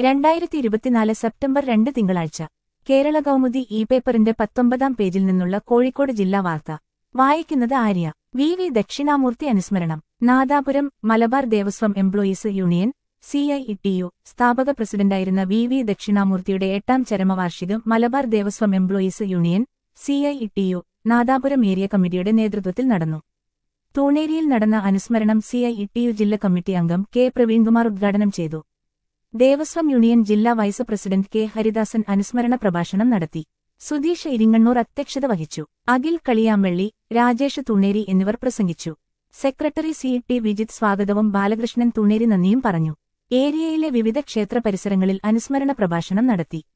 രണ്ടായിരത്തി ഇരുപത്തിനാല് സെപ്റ്റംബർ രണ്ട് തിങ്കളാഴ്ച കേരള കൗമുദി ഇ പേപ്പറിന്റെ പത്തൊമ്പതാം പേജിൽ നിന്നുള്ള കോഴിക്കോട് ജില്ലാ വാർത്ത വായിക്കുന്നത് ആര്യ വി വി ദക്ഷിണാമൂർത്തി അനുസ്മരണം Nadapuram Malabar Devaswom employees union CITU സ്ഥാപക പ്രസിഡന്റായിരുന്ന വി വി ദക്ഷിണാമൂർത്തിയുടെ എട്ടാം ചരമവാർഷികം Malabar Devaswom employees union CITU Nadapuram area കമ്മിറ്റിയുടെ നേതൃത്വത്തിൽ നടന്നു തൂണേരിയിൽ നടന്ന അനുസ്മരണം സിഐഇടിയു ജില്ലാ കമ്മിറ്റി അംഗം കെ പ്രവീൺകുമാർ ഉദ്ഘാടനം ചെയ്തു ദേവസ്വം യൂണിയൻ ജില്ലാ വൈസ് പ്രസിഡന്റ് കെ ഹരിദാസൻ അനുസ്മരണ പ്രഭാഷണം നടത്തി സുധീഷ് ഇരിങ്ങണ്ണൂർ അധ്യക്ഷത വഹിച്ചു അഖിൽ കളിയാമ്പള്ളി രാജേഷ് തുണേരി എന്നിവർ പ്രസംഗിച്ചു സെക്രട്ടറി സി ടി വിജിത് സ്വാഗതവും ബാലകൃഷ്ണൻ തുണേരി നന്ദിയും പറഞ്ഞു ഏരിയയിലെ വിവിധ ക്ഷേത്ര പരിസരങ്ങളിൽ അനുസ്മരണ പ്രഭാഷണം നടത്തി